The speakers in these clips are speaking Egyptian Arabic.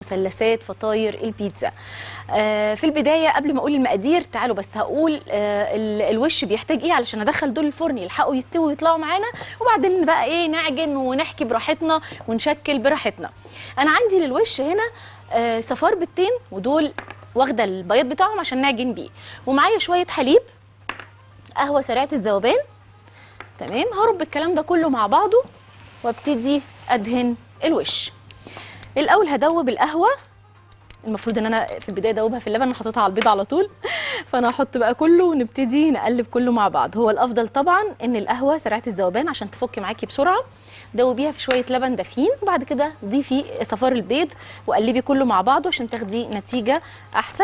مثلثات فطاير البيتزا آه، في البدايه قبل ما اقول المقادير تعالوا بس هقول آه، ال- الوش بيحتاج ايه علشان ادخل دول الفرن يلحقوا يستووا ويطلعوا معانا وبعدين بقى ايه نعجن ونحكي براحتنا ونشكل براحتنا انا عندي للوش هنا آه، صفار بيضتين ودول واخده البياض بتاعهم عشان نعجن بيه ومعايا شويه حليب قهوه سريعه الذوبان تمام هرب الكلام ده كله مع بعضه وابتدي ادهن الوش الاول هدوب القهوه المفروض ان انا في البدايه ادوبها في اللبن انا حاططها على البيض على طول فانا هحط بقى كله ونبتدي نقلب كله مع بعض هو الافضل طبعا ان القهوه سريعه الذوبان عشان تفك معاكي بسرعه دوبيها في شويه لبن دافين وبعد كده ضيفي صفار البيض وقلبي كله مع بعضه عشان تاخدي نتيجه احسن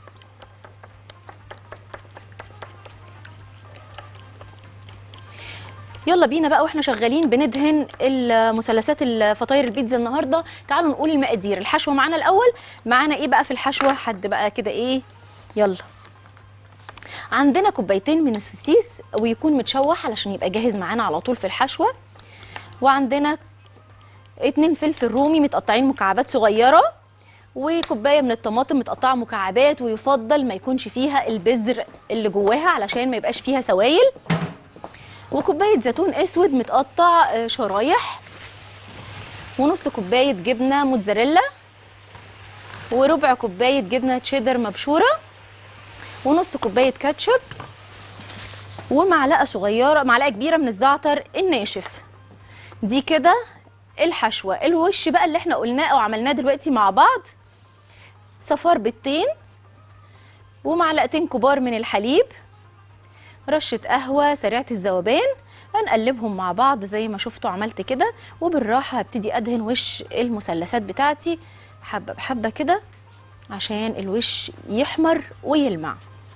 يلا بينا بقى واحنا شغالين بندهن المثلثات الفطاير البيتزا النهارده تعالوا نقول المقادير الحشوه معانا الاول معانا ايه بقى في الحشوه حد بقى كده ايه يلا عندنا كوبايتين من السوسيس ويكون متشوح علشان يبقى جاهز معانا على طول في الحشوه وعندنا اتنين فلفل رومي متقطعين مكعبات صغيره وكوبايه من الطماطم متقطعه مكعبات ويفضل ما يكونش فيها البذر اللي جواها علشان ما يبقاش فيها سوائل وكوبايه زيتون اسود متقطع آه، شرايح ونص كوبايه جبنه موتزاريلا وربع كوبايه جبنه تشيدر مبشوره ونص كوبايه كاتشب ومعلقه صغيره معلقه كبيره من الزعتر الناشف دي كده الحشوه الوش بقى اللي احنا قلناه او عملناه دلوقتي مع بعض صفار بيضتين ومعلقتين كبار من الحليب رشة قهوة سريعة الذوبان هنقلبهم مع بعض زي ما شفتوا عملت كده وبالراحة هبتدي أدهن وش المثلثات بتاعتي حبة بحبة كده عشان الوش يحمر ويلمع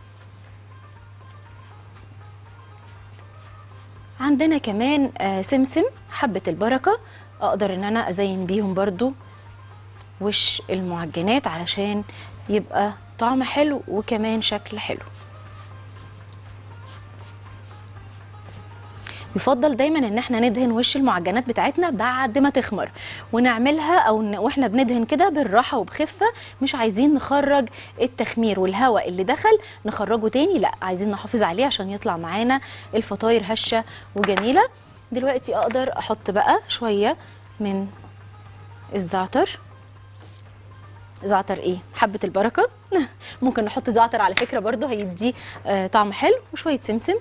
عندنا كمان آه، سمسم حبة البركة أقدر إن أنا أزين بيهم برضو وش المعجنات علشان يبقى طعم حلو وكمان شكل حلو يفضل دايما ان احنا ندهن وش المعجنات بتاعتنا بعد ما تخمر ونعملها او ن- واحنا بندهن كده بالراحه وبخفه مش عايزين نخرج التخمير والهواء اللي دخل نخرجه تاني لا عايزين نحافظ عليه عشان يطلع معانا الفطاير هشه وجميله دلوقتي اقدر احط بقى شويه من الزعتر زعتر ايه حبه البركه ممكن نحط زعتر على فكره برضو هيديه آه طعم حلو وشويه سمسم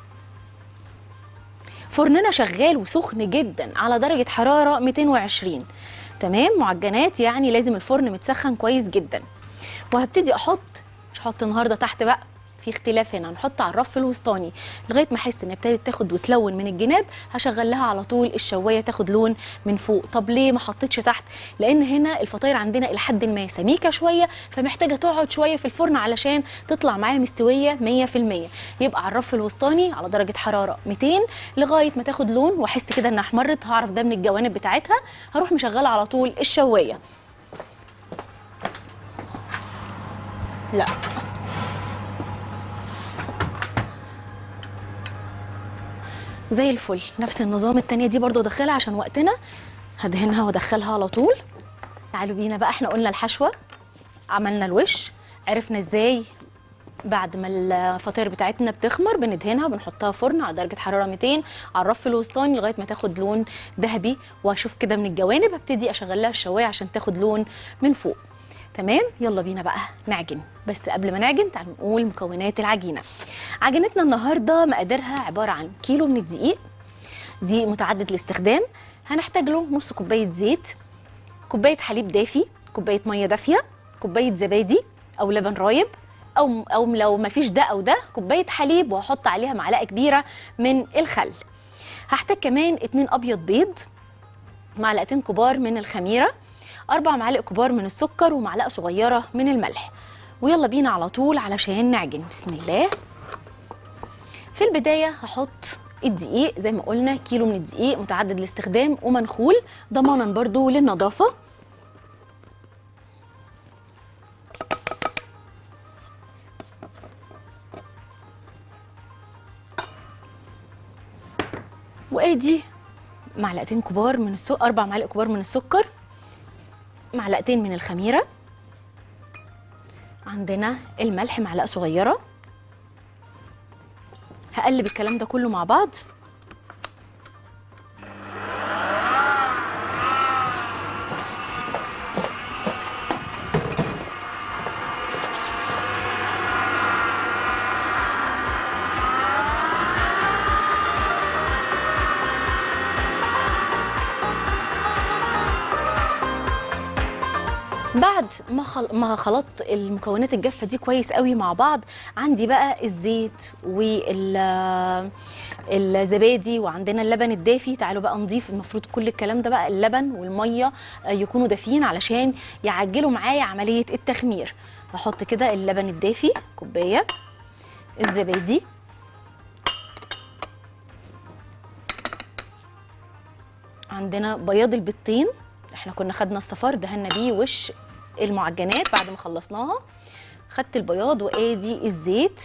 فرننا شغال وسخن جدا على درجة حرارة 220 تمام معجنات يعني لازم الفرن متسخن كويس جدا وهبتدي احط مش هحط النهارده تحت بقى في اختلاف هنا هنحط على الرف الوسطاني لغايه ما احس ان ابتدت تاخد وتلون من الجناب هشغل لها على طول الشوايه تاخد لون من فوق طب ليه ما حطيتش تحت لان هنا الفطاير عندنا الى حد ما سميكه شويه فمحتاجه تقعد شويه في الفرن علشان تطلع معايا مستويه 100% يبقى على الرف الوسطاني على درجه حراره 200 لغايه ما تاخد لون واحس كده انها احمرت هعرف ده من الجوانب بتاعتها هروح مشغله على طول الشوايه لا زي الفل نفس النظام التانية دي برضو ادخلها عشان وقتنا هدهنها وادخلها على طول تعالوا بينا بقى احنا قلنا الحشوة عملنا الوش عرفنا ازاي بعد ما الفطاير بتاعتنا بتخمر بندهنها وبنحطها فرن على درجه حراره 200 على الرف الوسطاني لغايه ما تاخد لون ذهبي واشوف كده من الجوانب ابتدي اشغل لها الشوايه عشان تاخد لون من فوق تمام يلا بينا بقى نعجن بس قبل ما نعجن تعالوا نقول مكونات العجينه عجينتنا النهارده مقاديرها عباره عن كيلو من الدقيق دقيق متعدد الاستخدام هنحتاج له نص كوبايه زيت كوبايه حليب دافي كوبايه ميه دافيه كوبايه زبادي او لبن رايب او او لو ما فيش ده او ده كوبايه حليب وهحط عليها معلقه كبيره من الخل هحتاج كمان اتنين ابيض بيض معلقتين كبار من الخميره اربع معالق كبار من السكر ومعلقه صغيره من الملح ويلا بينا على طول علشان نعجن بسم الله في البدايه هحط الدقيق زي ما قلنا كيلو من الدقيق متعدد الاستخدام ومنخول ضمانا برضو للنظافه وادي معلقتين كبار من السكر اربع معالق كبار من السكر مع معلقتين من الخميره عندنا الملح معلقه صغيره هقلب الكلام ده كله مع بعض بعد ما خل... ما خلطت المكونات الجافه دي كويس قوي مع بعض عندي بقى الزيت وال الزبادي وعندنا اللبن الدافي تعالوا بقى نضيف المفروض كل الكلام ده بقى اللبن والميه آه، يكونوا دافيين علشان يعجلوا معايا عمليه التخمير بحط كده اللبن الدافي كوبايه الزبادي عندنا بياض البيضتين احنا كنا خدنا الصفار دهنا بيه وش المعجنات بعد ما خلصناها خدت البياض وادي الزيت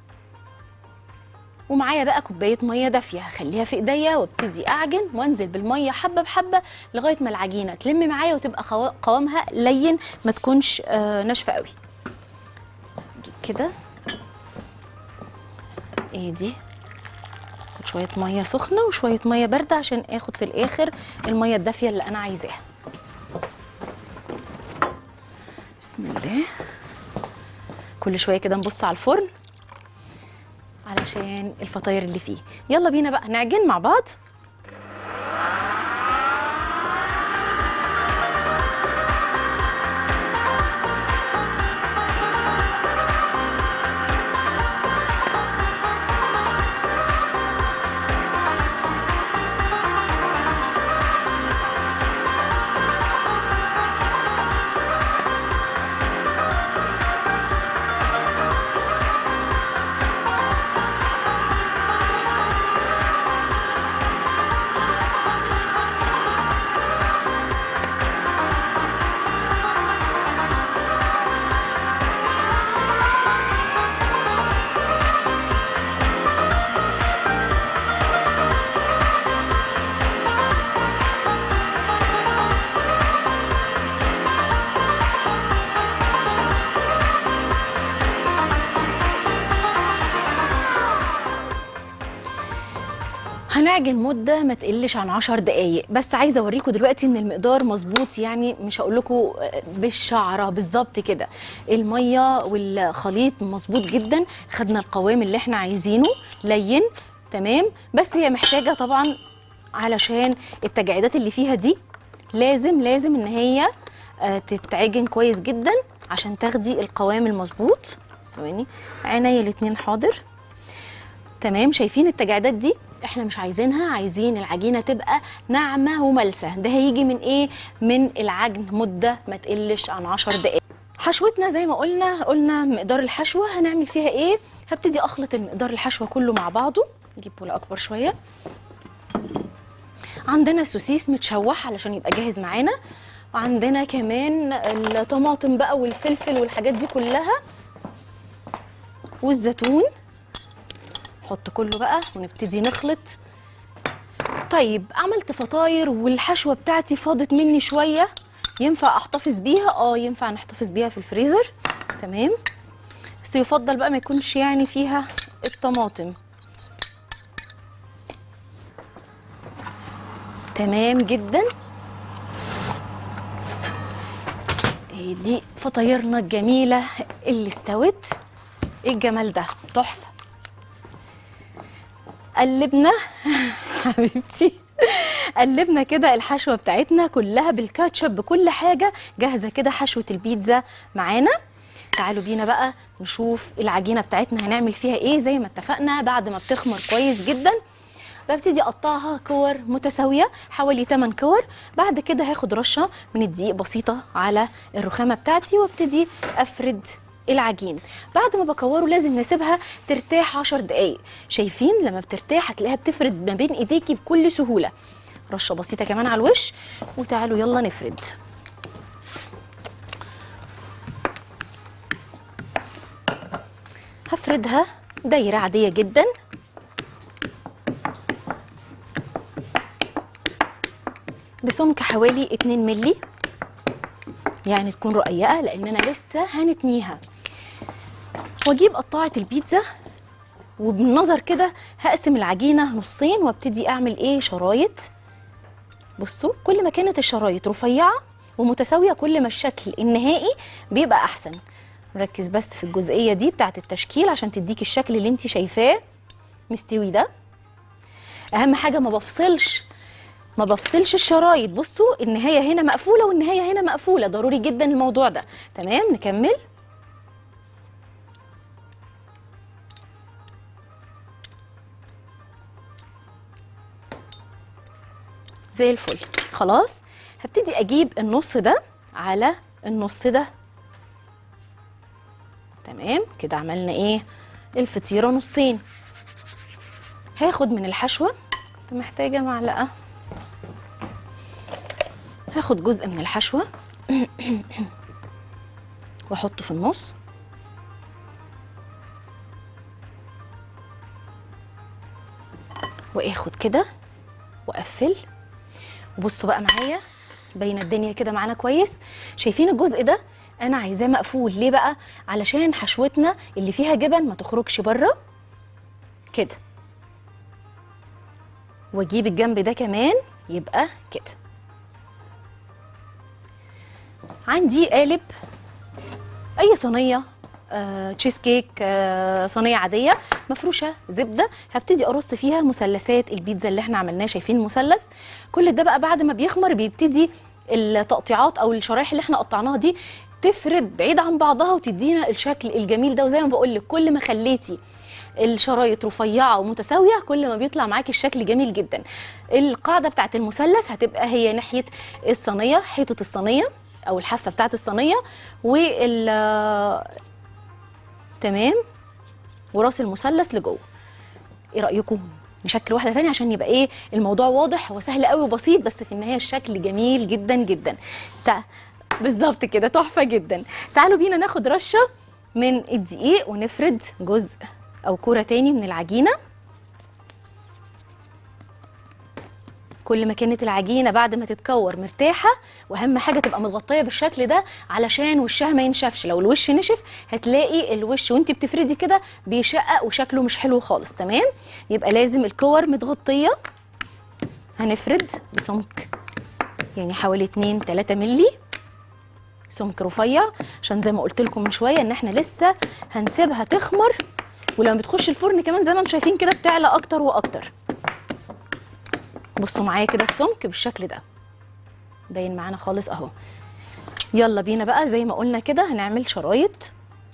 ومعايا بقى كوبايه ميه دافيه هخليها في ايديا وابتدي اعجن وانزل بالميه حبه بحبه لغايه ما العجينه تلم معايا وتبقى خوا- قوامها لين ما تكونش آه، ناشفه قوي أجيب كده ادي اخد شويه ميه سخنه وشويه ميه بارده عشان اخد في الاخر الميه الدافيه اللي انا عايزاها بسم الله كل شويه كده نبص على الفرن علشان الفطاير اللي فيه يلا بينا بقى نعجن مع بعض هنعجن مده ما تقلش عن 10 دقايق بس عايزه اوريكم دلوقتي ان المقدار مظبوط يعني مش هقول لكم بالشعره بالظبط كده الميه والخليط مظبوط جدا خدنا القوام اللي احنا عايزينه لين تمام بس هي محتاجه طبعا علشان التجاعيدات اللي فيها دي لازم لازم ان هي آه، تتعجن كويس جدا عشان تاخدي القوام المظبوط ثواني عينيا الاتنين حاضر تمام شايفين التجاعيدات دي احنا مش عايزينها عايزين العجينه تبقى ناعمه وملسه ده هيجي من ايه من العجن مده ما تقلش عن 10 دقائق حشوتنا زي ما قلنا قلنا مقدار الحشوه هنعمل فيها ايه هبتدي اخلط المقدار الحشوه كله مع بعضه نجيب بوله اكبر شويه عندنا السوسيس متشوح علشان يبقى جاهز معانا وعندنا كمان الطماطم بقى والفلفل والحاجات دي كلها والزيتون نحط كله بقى ونبتدي نخلط طيب عملت فطاير والحشوه بتاعتي فاضت مني شويه ينفع احتفظ بيها اه ينفع نحتفظ بيها في الفريزر تمام بس يفضل بقى ما يكونش يعني فيها الطماطم تمام جدا اهي دي فطايرنا الجميله اللي استوت ايه الجمال ده تحفه قلبنا حبيبتي قلبنا كده الحشوه بتاعتنا كلها بالكاتشب بكل حاجه جاهزه كده حشوه البيتزا معانا تعالوا بينا بقى نشوف العجينه بتاعتنا هنعمل فيها ايه زي ما اتفقنا بعد ما بتخمر كويس جدا ببتدي اقطعها كور متساويه حوالي 8 كور بعد كده هاخد رشه من الدقيق بسيطه على الرخامه بتاعتي وابتدي افرد العجين بعد ما بكوره لازم نسيبها ترتاح 10 دقايق شايفين لما بترتاح هتلاقيها بتفرد ما بين ايديكي بكل سهوله رشه بسيطه كمان على الوش وتعالوا يلا نفرد هفردها دايره عاديه جدا بسمك حوالي 2 ملي يعني تكون رقيقه لاننا لسه هنتنيها واجيب قطاعه البيتزا وبالنظر كده هقسم العجينه نصين وابتدي اعمل ايه شرايط بصوا كل ما كانت الشرايط رفيعه ومتساويه كل ما الشكل النهائي بيبقى احسن نركز بس في الجزئيه دي بتاعه التشكيل عشان تديك الشكل اللي انت شايفاه مستوي ده اهم حاجه ما بفصلش ما بفصلش الشرايط بصوا النهايه هنا مقفوله والنهايه هنا مقفوله ضروري جدا الموضوع ده تمام نكمل زي الفل خلاص هبتدي اجيب النص ده على النص ده تمام كده عملنا ايه الفطيره نصين هاخد من الحشوه كنت محتاجه معلقه هاخد جزء من الحشوه واحطه في النص واخد كده واقفل وبصوا بقى معايا باينه الدنيا كده معانا كويس شايفين الجزء ده انا عايزاه مقفول ليه بقى علشان حشوتنا اللي فيها جبن ما تخرجش بره كده واجيب الجنب ده كمان يبقى كده عندي قالب اي صينيه آه، تشيز كيك آه، صينيه عاديه مفروشه زبده هبتدي ارص فيها مثلثات البيتزا اللي احنا عملناه شايفين مثلث كل ده بقى بعد ما بيخمر بيبتدي التقطيعات او الشرايح اللي احنا قطعناها دي تفرد بعيد عن بعضها وتدينا الشكل الجميل ده وزي ما بقول لك كل ما خليتي الشرايط رفيعه ومتساويه كل ما بيطلع معاكي الشكل جميل جدا القاعده بتاعت المثلث هتبقى هي ناحيه الصينيه حيطه الصينيه او الحافه بتاعت الصينيه وال تمام وراس المثلث لجوه ايه رايكم نشكل واحده ثانيه عشان يبقى ايه الموضوع واضح وسهل قوي وبسيط بس في النهايه الشكل جميل جدا جدا تع... بالظبط كده تحفه جدا تعالوا بينا ناخد رشه من الدقيق ونفرد جزء او كوره تاني من العجينه كل ما كانت العجينه بعد ما تتكور مرتاحه واهم حاجه تبقى متغطيه بالشكل ده علشان وشها ما ينشفش لو الوش نشف هتلاقي الوش وانت بتفردي كده بيشقق وشكله مش حلو خالص تمام يبقى لازم الكور متغطيه هنفرد بسمك يعني حوالي 2 3 مللي سمك رفيع عشان زي ما قلت لكم من شويه ان احنا لسه هنسيبها تخمر ولما بتخش الفرن كمان زي ما انتم شايفين كده بتعلى اكتر واكتر بصوا معايا كده السمك بالشكل ده باين معانا خالص اهو يلا بينا بقى زي ما قلنا كده هنعمل شرايط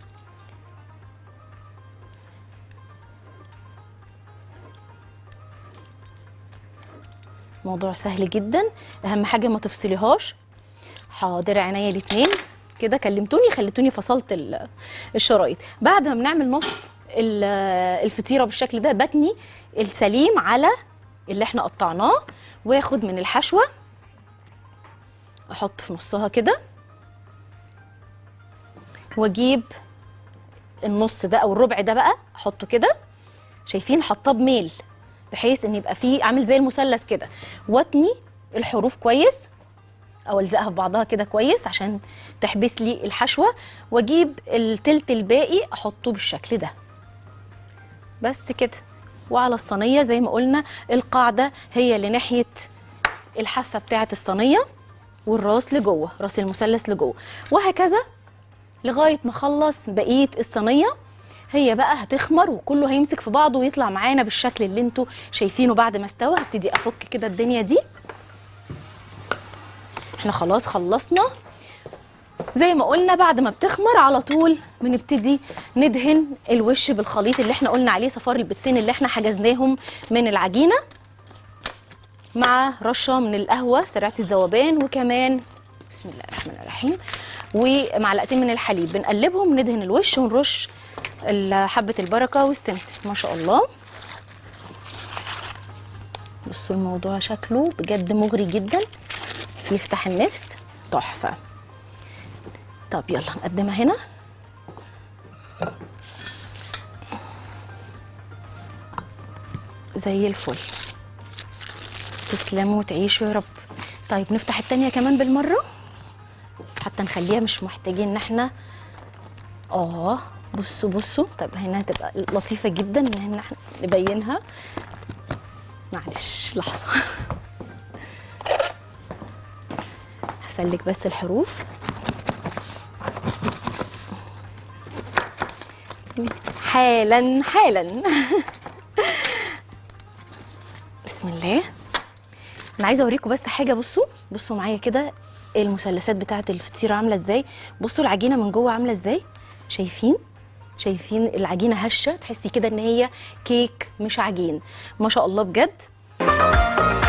موضوع سهل جدا اهم حاجه ما تفصليهاش حاضر عينيا الاتنين كده كلمتوني خليتوني فصلت ال- الشرايط بعد ما بنعمل نص ال- الفطيره بالشكل ده بتني السليم على اللي احنا قطعناه واخد من الحشوه احط في نصها كده واجيب النص ده او الربع ده بقى احطه كده شايفين حطاه بميل بحيث ان يبقى فيه عامل زي المثلث كده واتني الحروف كويس او الزقها في بعضها كده كويس عشان تحبس لي الحشوه واجيب التلت الباقي احطه بالشكل ده بس كده وعلى الصينيه زي ما قلنا القاعده هي اللي ناحيه الحافه بتاعه الصينيه والراس لجوه راس المثلث لجوه وهكذا لغايه ما اخلص بقيه الصينيه هي بقى هتخمر وكله هيمسك في بعضه ويطلع معانا بالشكل اللي انتوا شايفينه بعد ما استوى هبتدي افك كده الدنيا دي احنا خلاص خلصنا زي ما قلنا بعد ما بتخمر على طول بنبتدي ندهن الوش بالخليط اللي احنا قلنا عليه صفار البتين اللي احنا حجزناهم من العجينه مع رشه من القهوه سريعه الذوبان وكمان بسم الله الرحمن الرحيم ومعلقتين من الحليب بنقلبهم ندهن الوش ونرش ال- حبه البركه والسمسم ما شاء الله بصوا الموضوع شكله بجد مغري جدا يفتح النفس تحفه طب يلا نقدمها هنا زي الفل تسلموا وتعيشوا يا رب طيب نفتح التانية كمان بالمرة حتى حتى نخليها مش محتاجين ان احنا اه بصوا بصوا طيب هنا هتبقى لطيفه جدا ان هنا احنا نبينها معلش لحظه هسلك بس الحروف حالا حالا بسم الله انا عايزه اوريكم بس حاجه بصوا بصوا معايا كده المثلثات بتاعه الفطيره عامله ازاي بصوا العجينه من جوه عامله ازاي شايفين شايفين العجينه هشه تحسي كده ان هي كيك مش عجين ما شاء الله بجد